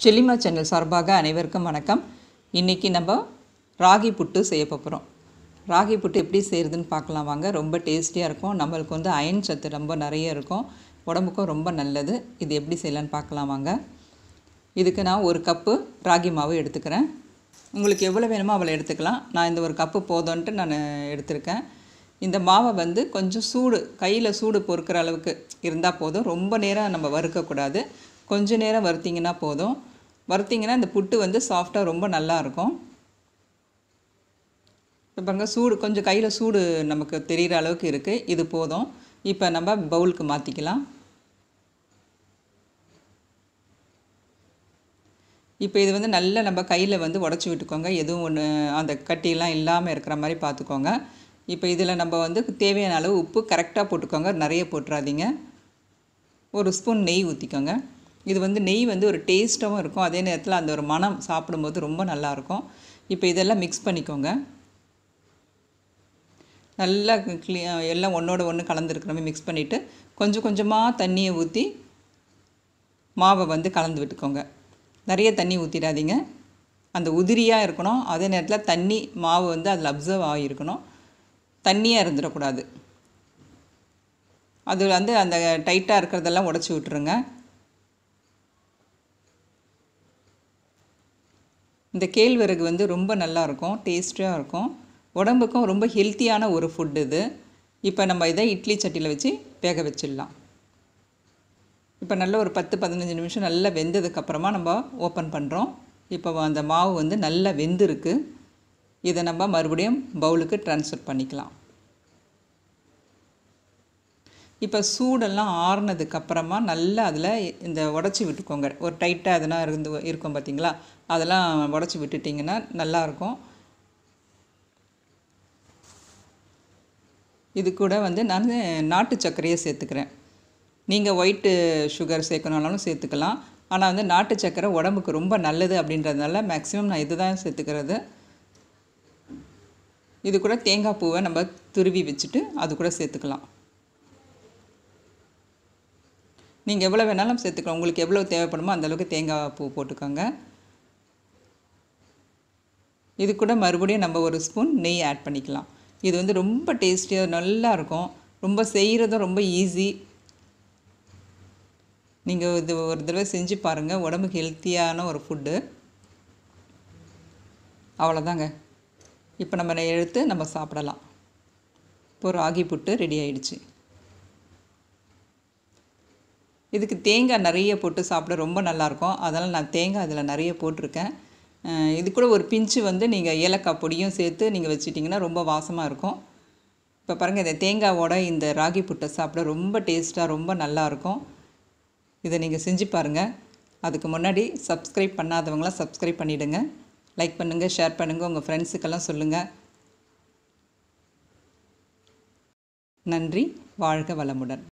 செல்லிமா channel சார்பாக அனைவருக்கும் வணக்கம் இன்றைக்கி நம்ம ராகி புட்டு செய்ய போகிறோம் ராகி புட்டு எப்படி செய்கிறதுன்னு பார்க்கலாம் வாங்க ரொம்ப டேஸ்டியாக இருக்கும் நம்மளுக்கு வந்து அயன் சத்து ரொம்ப நிறைய இருக்கும் உடம்புக்கும் ரொம்ப நல்லது இது எப்படி செய்யலான்னு பார்க்கலாம் வாங்க இதுக்கு நான் ஒரு கப்பு ராகி மாவு எடுத்துக்கிறேன் உங்களுக்கு எவ்வளோ வேணுமோ அவ்வளோ எடுத்துக்கலாம் நான் இந்த ஒரு கப்பு போதும்ன்ட்டு நான் எடுத்திருக்கேன் இந்த மாவை வந்து கொஞ்சம் சூடு கையில் சூடு பொறுக்கிற அளவுக்கு இருந்தால் போதும் ரொம்ப நேரம் நம்ம வறுக்கக்கூடாது கொஞ்ச நேரம் வறுத்திங்கன்னா போதும் வறுத்திங்கன்னா இந்த புட்டு வந்து சாஃப்டாக ரொம்ப நல்லா இருக்கும் இப்போ பாருங்க சூடு கொஞ்சம் கையில் சூடு நமக்கு தெரிகிற அளவுக்கு இருக்குது இது போதும் இப்போ நம்ம பவுலுக்கு மாற்றிக்கலாம் இப்போ இது வந்து நல்லா நம்ம கையில் வந்து உடச்சி விட்டுக்கோங்க எதுவும் ஒன்று அந்த கட்டியெல்லாம் இல்லாமல் இருக்கிற மாதிரி பார்த்துக்கோங்க இப்போ இதில் நம்ம வந்து தேவையான அளவு உப்பு கரெக்டாக போட்டுக்கோங்க நிறைய போட்டுறாதீங்க ஒரு ஸ்பூன் நெய் ஊற்றிக்கோங்க இது வந்து நெய் வந்து ஒரு டேஸ்ட்டாகவும் இருக்கும் அதே நேரத்தில் அந்த ஒரு மனம் சாப்பிடும்போது ரொம்ப நல்லாயிருக்கும் இப்போ இதெல்லாம் மிக்ஸ் பண்ணிக்கோங்க நல்லா க்ளீ எல்லாம் ஒன்றோட ஒன்று கலந்துருக்கிற மாதிரி மிக்ஸ் பண்ணிவிட்டு கொஞ்சம் கொஞ்சமாக தண்ணியை ஊற்றி மாவை வந்து கலந்து விட்டுக்கோங்க நிறைய தண்ணி ஊற்றிடாதீங்க அந்த உதிரியாக இருக்கணும் அதே நேரத்தில் தண்ணி மாவு வந்து அதில் அப்சர்வ் ஆகியிருக்கணும் தண்ணியாக இருந்துடக்கூடாது அது வந்து அந்த டைட்டாக இருக்கிறதெல்லாம் உடச்சி விட்டுருங்க இந்த கேழ்வரகு வந்து ரொம்ப நல்லாயிருக்கும் டேஸ்டியாக இருக்கும் உடம்புக்கும் ரொம்ப ஹெல்த்தியான ஒரு ஃபுட் இது இப்போ நம்ம இதை இட்லி சட்டியில் வச்சு வேக வச்சிடலாம் இப்போ நல்ல ஒரு பத்து பதினஞ்சு நிமிஷம் நல்லா வெந்ததுக்கப்புறமா நம்ம ஓப்பன் பண்ணுறோம் இப்போ அந்த மாவு வந்து நல்லா வெந்திருக்கு இதை நம்ம மறுபடியும் பவுலுக்கு ட்ரான்ஸ்ஃபர் பண்ணிக்கலாம் இப்போ சூடெல்லாம் ஆறுனதுக்கப்புறமா நல்லா அதில் இந்த உடச்சி விட்டுக்கோங்க ஒரு டைட்டாக அதெல்லாம் இருந்து இருக்கும் பார்த்தீங்களா அதெல்லாம் உடச்சி விட்டுட்டிங்கன்னா நல்லாயிருக்கும் இது கூட வந்து நான் நாட்டு சர்க்கரையை சேர்த்துக்கிறேன் நீங்கள் ஒயிட்டு சுகர் சேர்க்கணுனாலும் சேர்த்துக்கலாம் ஆனால் வந்து நாட்டு சர்க்கரை உடம்புக்கு ரொம்ப நல்லது அப்படின்றதுனால மேக்ஸிமம் நான் இது தான் சேர்த்துக்கிறது இது கூட தேங்காய் பூவை நம்ம துருவி வச்சுட்டு அது கூட சேர்த்துக்கலாம் நீங்கள் எவ்வளோ வேணாலும் சேர்த்துக்கலாம் உங்களுக்கு எவ்வளோ தேவைப்படுமோ அந்தளவுக்கு தேங்காய் பூ போட்டுக்கோங்க இது கூட மறுபடியும் நம்ம ஒரு ஸ்பூன் நெய் ஆட் பண்ணிக்கலாம் இது வந்து ரொம்ப டேஸ்டியாக நல்லா இருக்கும் ரொம்ப செய்கிறதும் ரொம்ப ஈஸி நீங்கள் இது ஒரு தடவை செஞ்சு பாருங்கள் உடம்புக்கு ஹெல்த்தியான ஒரு ஃபுட்டு அவ்வளோதாங்க இப்போ நம்ம எடுத்து நம்ம சாப்பிடலாம் இப்போ ராகி புட்டு ரெடி ஆயிடுச்சு இதுக்கு தேங்காய் நிறைய போட்டு சாப்பிட ரொம்ப நல்லாயிருக்கும் அதனால் நான் தேங்காய் அதில் நிறைய போட்டிருக்கேன் இது கூட ஒரு பிஞ்சு வந்து நீங்கள் ஏலக்காய் பொடியும் சேர்த்து நீங்கள் வச்சிட்டிங்கன்னா ரொம்ப வாசமாக இருக்கும் இப்போ பாருங்கள் இந்த தேங்காவோட இந்த ராகி புட்டை சாப்பிட ரொம்ப டேஸ்ட்டாக ரொம்ப நல்லாயிருக்கும் இதை நீங்கள் செஞ்சு பாருங்கள் அதுக்கு முன்னாடி சப்ஸ்கிரைப் பண்ணாதவங்களாம் சப்ஸ்கிரைப் பண்ணிவிடுங்க லைக் பண்ணுங்கள் ஷேர் பண்ணுங்கள் உங்கள் ஃப்ரெண்ட்ஸுக்கெல்லாம் சொல்லுங்கள் நன்றி வாழ்க வளமுடன்